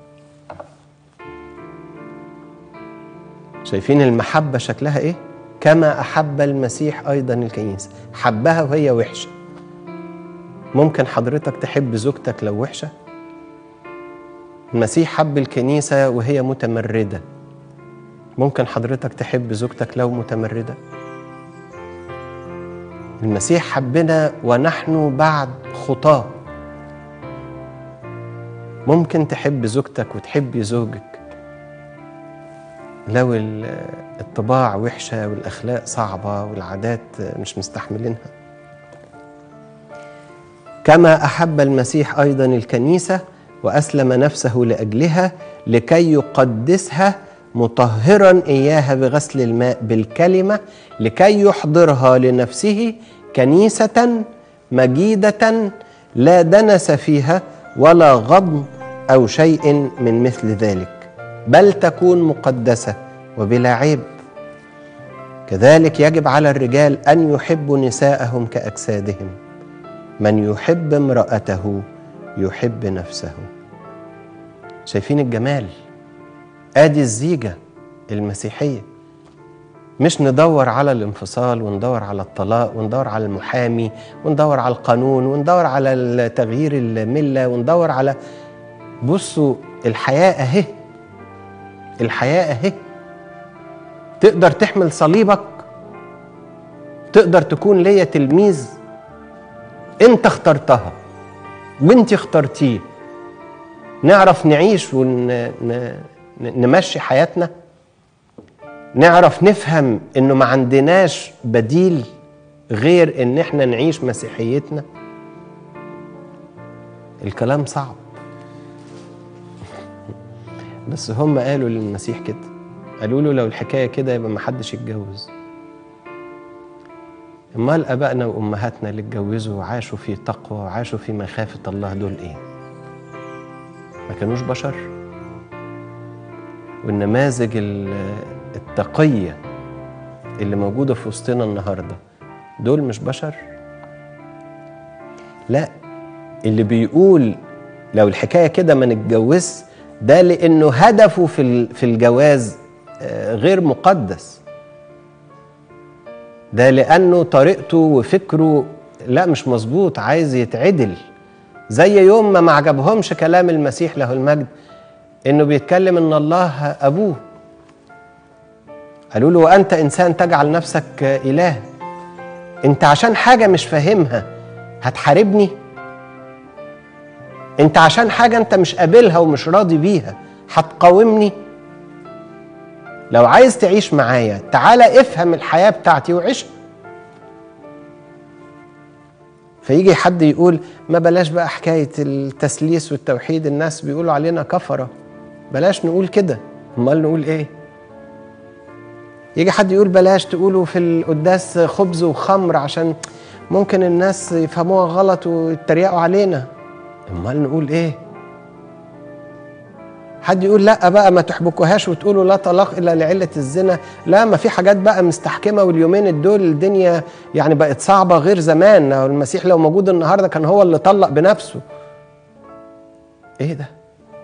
شايفين المحبة شكلها إيه؟ كما أحب المسيح أيضا الكنيسة حبها وهي وحشة ممكن حضرتك تحب زوجتك لو وحشة؟ المسيح حب الكنيسة وهي متمردة ممكن حضرتك تحب زوجتك لو متمردة؟ المسيح حبنا ونحن بعد خطاه ممكن تحب زوجتك وتحبي زوجك لو الطباع وحشة والأخلاق صعبة والعادات مش مستحملينها كما احب المسيح ايضا الكنيسه واسلم نفسه لاجلها لكي يقدسها مطهرا اياها بغسل الماء بالكلمه لكي يحضرها لنفسه كنيسه مجيده لا دنس فيها ولا غضن او شيء من مثل ذلك بل تكون مقدسه وبلا عيب كذلك يجب على الرجال ان يحبوا نساءهم كاجسادهم من يحب امراته يحب نفسه شايفين الجمال ادي الزيجه المسيحيه مش ندور على الانفصال وندور على الطلاق وندور على المحامي وندور على القانون وندور على تغيير المله وندور على بصوا الحياه اهي الحياه اهي تقدر تحمل صليبك تقدر تكون ليا تلميذ انت اخترتها وانت اخترتيه نعرف نعيش ونمشي حياتنا نعرف نفهم انه ما عندناش بديل غير ان احنا نعيش مسيحيتنا الكلام صعب بس هم قالوا للمسيح كده قالوا له لو الحكايه كده يبقى ما حدش يتجوز امال ابائنا وامهاتنا اللي اتجوزوا وعاشوا في تقوى وعاشوا في مخافه الله دول ايه ما كانوش بشر والنماذج التقيه اللي موجوده في وسطنا النهارده دول مش بشر لا اللي بيقول لو الحكايه كده ما نتجوزش ده لانه هدفه في في الجواز غير مقدس ده لانه طريقته وفكره لا مش مظبوط عايز يتعدل زي يوم ما ما عجبهمش كلام المسيح له المجد انه بيتكلم ان الله ابوه قالوا له وانت انسان تجعل نفسك اله انت عشان حاجه مش فاهمها هتحاربني انت عشان حاجه انت مش قابلها ومش راضي بيها هتقاومني لو عايز تعيش معايا تعالى افهم الحياه بتاعتي وعيشها فيجي حد يقول ما بلاش بقى حكايه التسليس والتوحيد الناس بيقولوا علينا كفره بلاش نقول كده امال نقول ايه يجي حد يقول بلاش تقولوا في القداس خبز وخمر عشان ممكن الناس يفهموها غلط ويتريقوا علينا امال نقول ايه حد يقول لا بقى ما تحبكوهاش وتقولوا لا طلاق الا لعله الزنا لا ما في حاجات بقى مستحكمه واليومين دول الدنيا يعني بقت صعبه غير زمان المسيح لو موجود النهارده كان هو اللي طلق بنفسه ايه ده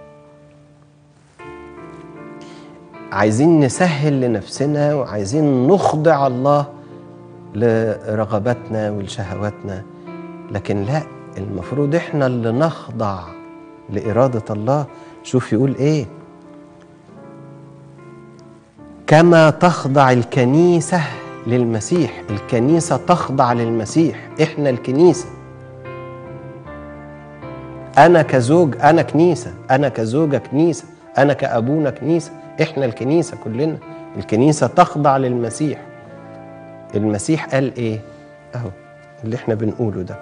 عايزين نسهل لنفسنا وعايزين نخضع الله لرغباتنا ولشهواتنا لكن لا المفروض احنا اللي نخضع لإرادة الله شوف يقول ايه كما تخضع الكنيسة للمسيح الكنيسة تخضع للمسيح احنا الكنيسة أنا كزوج أنا كنيسة أنا كزوجة كنيسة أنا كأبونا كنيسة احنا الكنيسة كلنا الكنيسة تخضع للمسيح المسيح قال ايه اهو اللي احنا بنقوله ده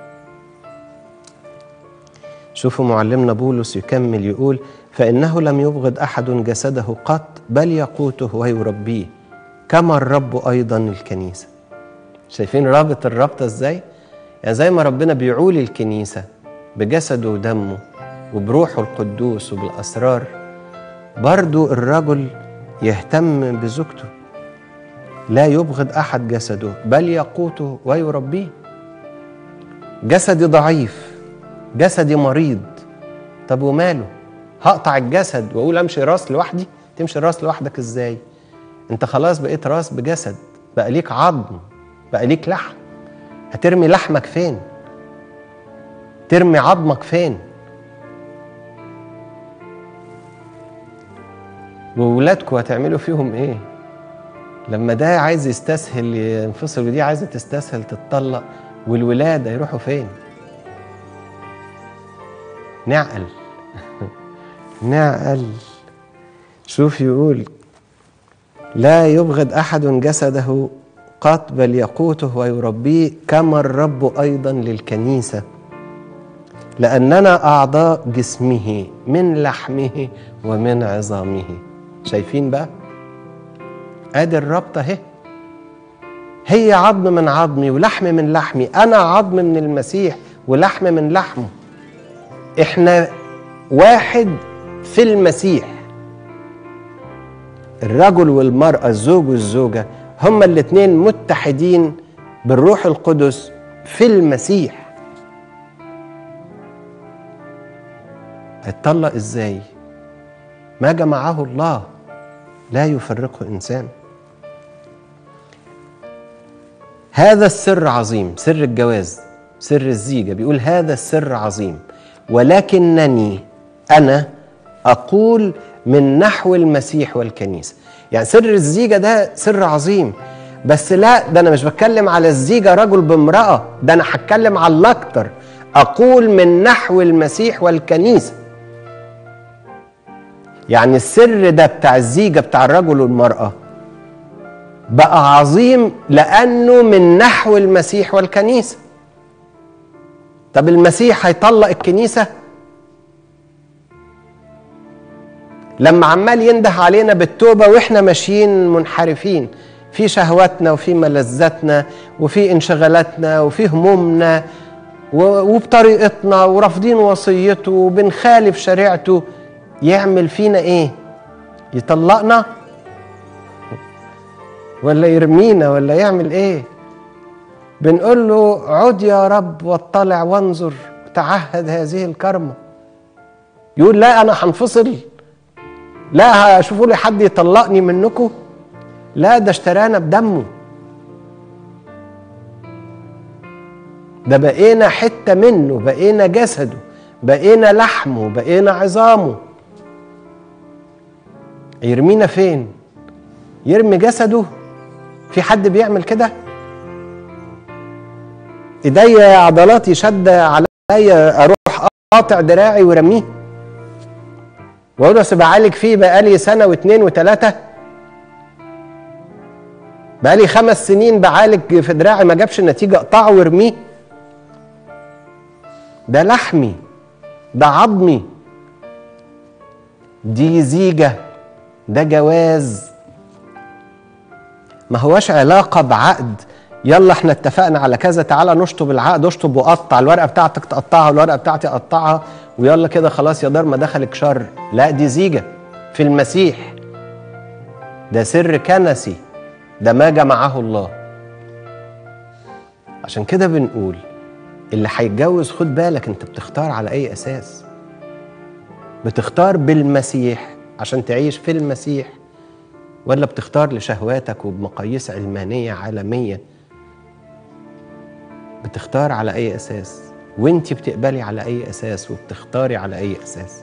شوفوا معلمنا بولس يكمل يقول فإنه لم يبغض أحد جسده قط بل يقوته ويربيه كما الرب أيضا الكنيسة شايفين رابط الرابطة ازاي؟ يعني زي ما ربنا بيعول الكنيسة بجسده ودمه وبروحه القدوس وبالأسرار برضو الرجل يهتم بزوجته لا يبغض أحد جسده بل يقوته ويربيه جسدي ضعيف جسدي مريض طب وماله هقطع الجسد واقول امشي راس لوحدي تمشي راس لوحدك ازاي انت خلاص بقيت راس بجسد بقى ليك عظم بقى ليك لحم هترمي لحمك فين ترمي عظمك فين وولادكم هتعملوا فيهم ايه لما ده عايز يستسهل ينفصل ودي عايزه تستسهل تتطلق والولاد هيروحوا فين نعقل نعقل شوف يقول لا يبغض احد جسده قط بل يقوته ويربيه كما الرب ايضا للكنيسه لأننا أعضاء جسمه من لحمه ومن عظامه شايفين بقى ادي الربطة اهي هي عظم من عظمي ولحم من لحمي أنا عظم من المسيح ولحم من لحمه احنا واحد في المسيح الرجل والمرأة الزوج والزوجة هما الاتنين متحدين بالروح القدس في المسيح هيتطلق ازاي ما جمعه الله لا يفرقه انسان هذا السر عظيم سر الجواز سر الزيجه بيقول هذا السر عظيم ولكنني انا اقول من نحو المسيح والكنيسه يعني سر الزيجه ده سر عظيم بس لا ده انا مش بتكلم على الزيجه رجل بامراه ده انا هتكلم على الاكتر اقول من نحو المسيح والكنيسه يعني السر ده بتاع الزيجه بتاع الرجل والمراه بقى عظيم لانه من نحو المسيح والكنيسه طب المسيح هيطلق الكنيسه لما عمال ينده علينا بالتوبه واحنا ماشيين منحرفين في شهواتنا وفي ملذاتنا وفي انشغالاتنا وفي همومنا وبطريقتنا ورافضين وصيته وبنخالف شريعته يعمل فينا ايه يطلقنا ولا يرمينا ولا يعمل ايه بنقول له عد يا رب واطلع وانظر تعهد هذه الكرمه يقول لا انا هنفصل لا هشوفوا لي حد يطلقني منكم لا ده اشترانا بدمه ده بقينا حته منه بقينا جسده بقينا لحمه بقينا عظامه يرمينا فين يرمي جسده في حد بيعمل كده ايديا عضلاتي شد عليا اروح قاطع دراعي ورميه واقول بس بعالج فيه بقالي سنه واثنين وثلاثه بقالي خمس سنين بعالج في دراعي ما جابش النتيجه اقطعه وارميه ده لحمي ده عظمي دي زيجه ده جواز ما هواش علاقة بعقد يلا احنا اتفقنا على كذا تعالى نشطب العقد اشطب وقطع الورقة بتاعتك تقطعها والورقة بتاعتي اقطعها ويلا كده خلاص يا دار ما دخلك شر لا دي زيجة في المسيح ده سر كنسي ده ما جمعه الله عشان كده بنقول اللي هيتجوز خد بالك انت بتختار على اي اساس بتختار بالمسيح عشان تعيش في المسيح ولا بتختار لشهواتك وبمقاييس علمانية عالمية بتختار على أي أساس وانت بتقبلي على أي أساس وبتختاري على أي أساس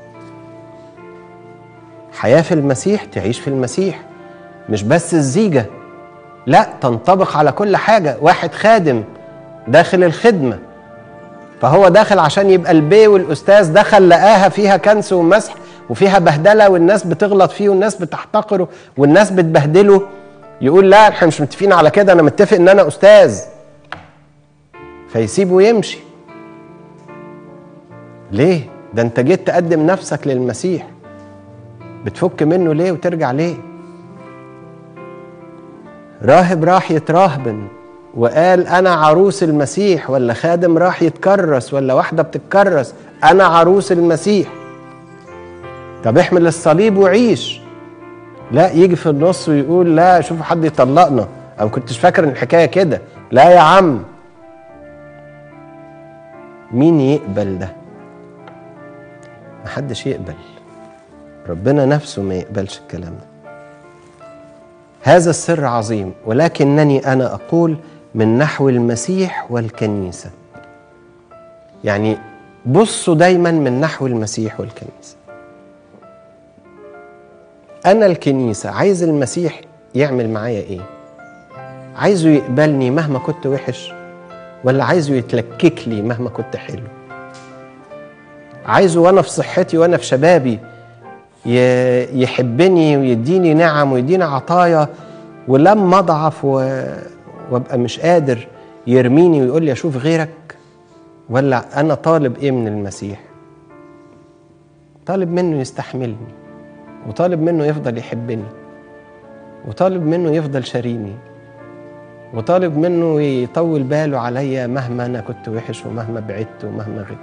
حياة في المسيح تعيش في المسيح مش بس الزيجة لا تنطبق على كل حاجة واحد خادم داخل الخدمة فهو داخل عشان يبقى البي والأستاذ دخل لقاها فيها كنس ومسح وفيها بهدله والناس بتغلط فيه والناس بتحتقره والناس بتبهدله يقول لا احنا مش متفقين على كده انا متفق ان انا استاذ فيسيبه ويمشي ليه ده انت جيت تقدم نفسك للمسيح بتفك منه ليه وترجع ليه راهب راح يتراهبن وقال انا عروس المسيح ولا خادم راح يتكرس ولا واحده بتتكرس انا عروس المسيح طب احمل الصليب وعيش لا يجي في النص ويقول لا شوفوا حد يطلقنا انا ما كنتش فاكر ان الحكايه كده لا يا عم مين يقبل ده محدش يقبل ربنا نفسه ما يقبلش الكلام ده هذا السر عظيم ولكنني انا اقول من نحو المسيح والكنيسه يعني بصوا دايما من نحو المسيح والكنيسه انا الكنيسه عايز المسيح يعمل معايا ايه عايزه يقبلني مهما كنت وحش ولا عايزه يتلكك لي مهما كنت حلو عايزه وانا في صحتي وانا في شبابي يحبني ويديني نعم ويديني عطايا ولما اضعف و... وابقى مش قادر يرميني ويقول لي اشوف غيرك ولا انا طالب ايه من المسيح طالب منه يستحملني وطالب منه يفضل يحبني وطالب منه يفضل شاريني وطالب منه يطول باله عليا مهما انا كنت وحش ومهما بعدت ومهما غبت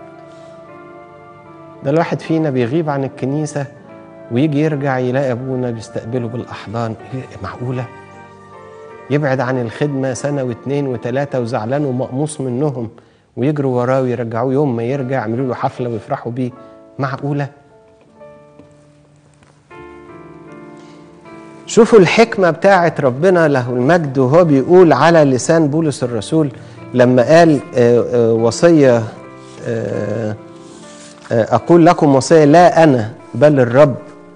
ده الواحد فينا بيغيب عن الكنيسة ويجي يرجع يلاقي أبونا بيستقبله بالأحضان إيه معقولة؟ يبعد عن الخدمة سنة واثنين وثلاثة وزعلان ومقموص منهم ويجروا وراه ويرجعوه يوم ما يرجع يعملوا له حفلة ويفرحوا بيه معقولة؟ شوفوا الحكمة بتاعة ربنا له المجد وهو بيقول على لسان بولس الرسول لما قال آه، آه، وصية آه، أقول لكم وصية لا أنا بل الرب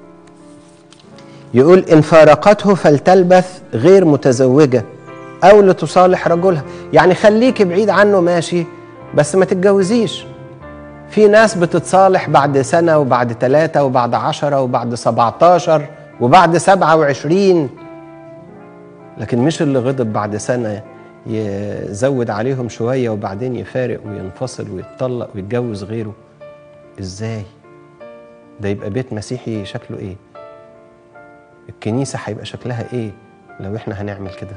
يقول إن فارقته فلتلبث غير متزوجة أو لتصالح رجلها يعني خليك بعيد عنه ماشي بس ما تتجوزيش في ناس بتتصالح بعد سنة وبعد ثلاثة وبعد عشرة وبعد سبعتاشر وبعد سبعة وعشرين لكن مش اللي غضب بعد سنة يزود عليهم شوية وبعدين يفارق وينفصل ويتطلق ويتجوز غيره ازاي ده يبقى بيت مسيحي شكله ايه الكنيسة هيبقى شكلها ايه لو احنا هنعمل كده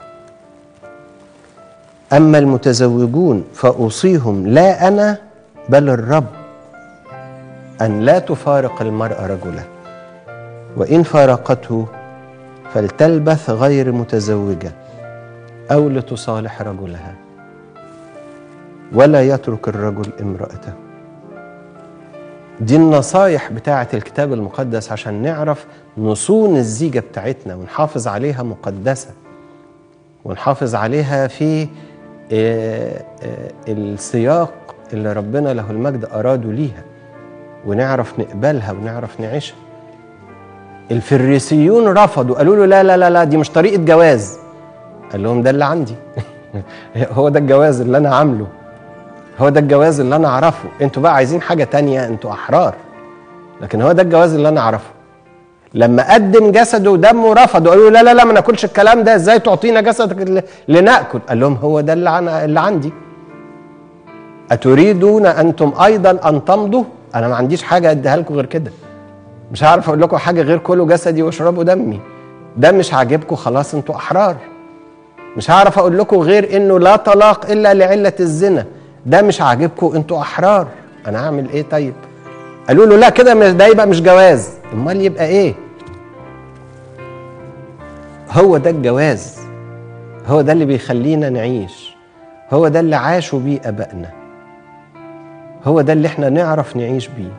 أما المتزوجون فأوصيهم لا أنا بل الرب أن لا تفارق المرأة رجله وإن فارقته فلتلبث غير متزوجة أو لتصالح رجلها ولا يترك الرجل امرأته دي النصايح بتاعة الكتاب المقدس عشان نعرف نصون الزيجة بتاعتنا ونحافظ عليها مقدسة ونحافظ عليها في آه، آه، السياق اللي ربنا له المجد أراده ليها ونعرف نقبلها ونعرف نعيشها الفريسيون رفضوا قالوا له لا لا لا لا دي مش طريقة جواز قال لهم ده اللي عندي هو ده الجواز اللي أنا عامله هو ده الجواز اللي أنا أعرفه أنتوا بقى عايزين حاجة تانية أنتوا أحرار لكن هو ده الجواز اللي أنا أعرفه لما قدم جسده ودمه رفضوا قالوا لا لا لا ما ناكلش الكلام ده ازاي تعطينا جسدك لناكل قال لهم هو ده اللي, أنا اللي عندي أتريدون أنتم أيضا أن تمضوا أنا ما عنديش حاجة أديها لكم غير كده مش هعرف أقول لكم حاجة غير كلوا جسدي واشربوا دمي ده مش عاجبكم خلاص أنتوا أحرار مش هعرف أقول لكم غير إنه لا طلاق إلا لعلة الزنا ده مش عاجبكم أنتوا أحرار أنا أعمل إيه طيب قالوا له لا كده ده يبقى مش جواز امال يبقى ايه هو ده الجواز هو ده اللي بيخلينا نعيش هو ده اللي عاشوا بيه ابائنا هو ده اللي احنا نعرف نعيش بيه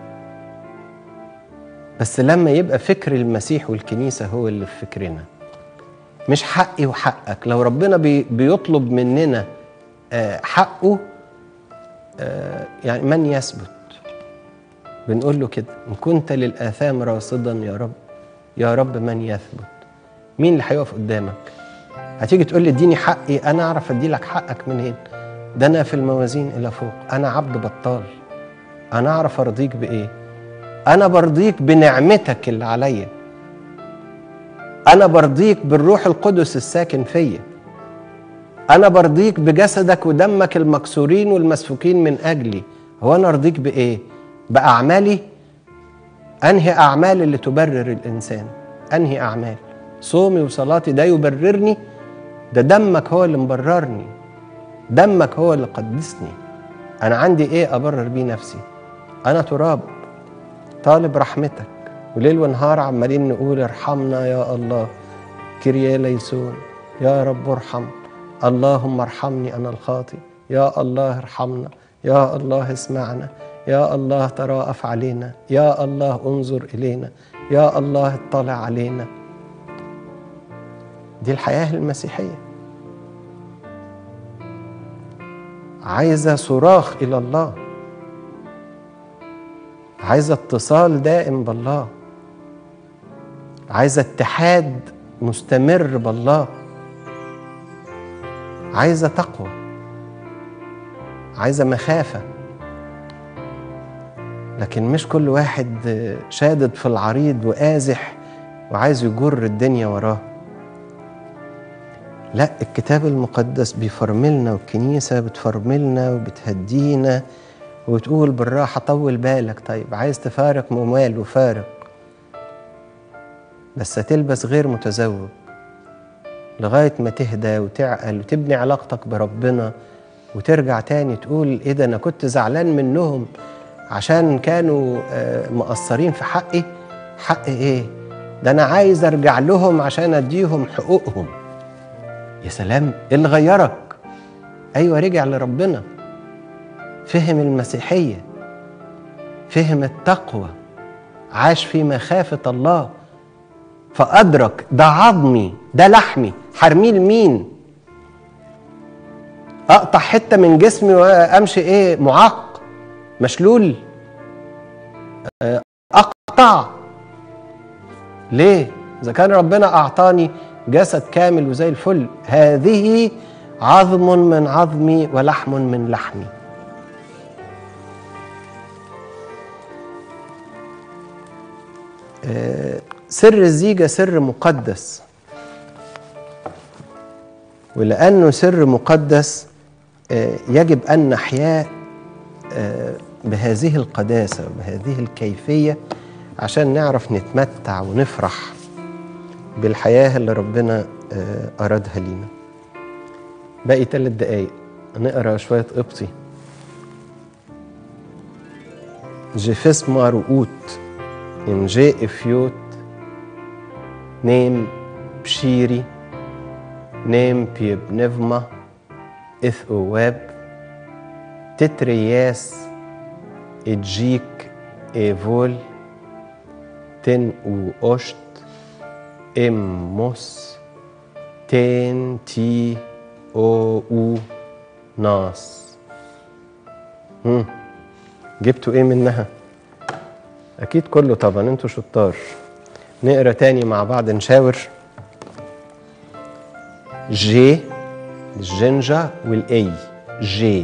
بس لما يبقى فكر المسيح والكنيسه هو اللي في فكرنا مش حقي وحقك لو ربنا بي بيطلب مننا آه، حقه آه، يعني من يثبت بنقول له كده إن كنت للآثام راصدا يا رب يا رب من يثبت مين اللي هيقف قدامك هتيجي تقول لي اديني حقي انا اعرف ادي لك حقك منين ده انا في الموازين الى فوق انا عبد بطال انا اعرف ارضيك بايه انا برضيك بنعمتك اللي عليا انا برضيك بالروح القدس الساكن فيا انا برضيك بجسدك ودمك المكسورين والمسفوكين من اجلي هو انا ارضيك بايه بأعمالي أنهي أعمال اللي تبرر الإنسان أنهي أعمال صومي وصلاتي ده يبررني ده دمك هو اللي مبررني دمك هو اللي قدسني أنا عندي إيه أبرر بيه نفسي أنا تراب طالب رحمتك وليل ونهار عمالين نقول ارحمنا يا الله كريا ليسون يا رب ارحم اللهم ارحمني أنا الخاطئ يا الله ارحمنا يا الله اسمعنا يا الله تراءف علينا يا الله انظر إلينا يا الله اطلع علينا دي الحياة المسيحية عايزة صراخ إلى الله عايزة اتصال دائم بالله عايزة اتحاد مستمر بالله عايزة تقوى عايزة مخافة لكن مش كل واحد شادد في العريض وآزح وعايز يجر الدنيا وراه لا الكتاب المقدس بيفرملنا والكنيسة بتفرملنا وبتهدينا وتقول بالراحة طول بالك طيب عايز تفارق ممال وفارق بس هتلبس غير متزوج لغاية ما تهدى وتعقل وتبني علاقتك بربنا وترجع تاني تقول ايه ده انا كنت زعلان منهم عشان كانوا آه، مقصرين في حقي حق ايه ده انا عايز ارجع لهم عشان اديهم حقوقهم يا سلام ايه اللي غيرك ايوه رجع لربنا فهم المسيحيه فهم التقوى عاش في مخافه الله فادرك ده عظمي ده لحمي حرميه لمين اقطع حته من جسمي وامشي ايه معاق مشلول آه، اقطع ليه اذا كان ربنا اعطاني جسد كامل وزي الفل هذه عظم من عظمي ولحم من لحمي آه، سر الزيجة سر مقدس ولأنه سر مقدس آه، يجب أن نحياه آه، بهذه القداسة وبهذه الكيفية عشان نعرف نتمتع ونفرح بالحياة اللي ربنا آه، أرادها لينا باقي ثلاث دقايق نقرا شوية قبطي جيفس مارؤوت إن جاء إفيوت نيم بشيري نيم بيبنفما إث أواب تترياس إجيك إيفول تن أو أشت إموس تين تي أو أو ناس هم. جبتوا إيه منها؟ أكيد كله طبعا أنتوا شطار نقرا تاني مع بعض نشاور جي الجنجة والاي جي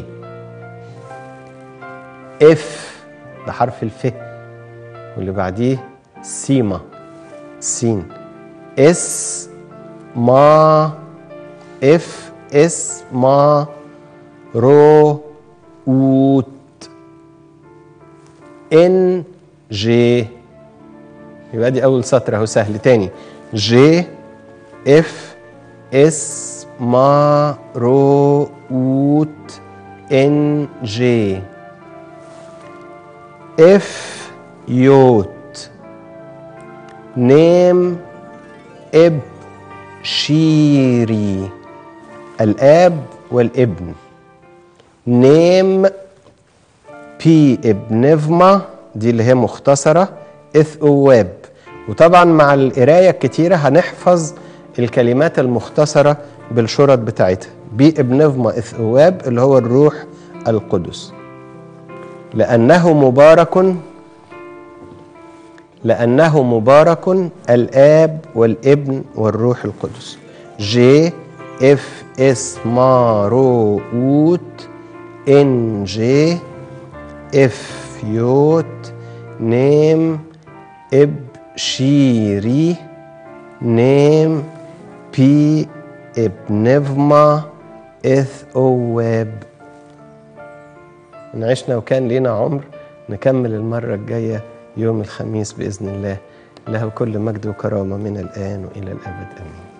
اف ده حرف الف واللي بعديه سيما سين اس ما اف اس ما رو اوت ان جي يبقى دي اول سطر اهو سهل تاني جي اف اس ما رو اوت ان جي اف يوت نيم اب شيري الاب والابن نيم بي ابنفما دي اللي هي مختصرة إث أواب وطبعا مع القراية الكتيرة هنحفظ الكلمات المختصرة بالشرط بتاعتها بي ابنفما إث أواب اللي هو الروح القدس لأنه مبارك لأنه مبارك الآب والابن والروح القدس جي اف اس ما رو اوت ان جي اف يوت نيم اب شيري نيم بي ابنفما اث اواب نعيشنا وكان لينا عمر نكمل المرة الجاية يوم الخميس بإذن الله له كل مجد وكرامة من الآن وإلى الأبد آمين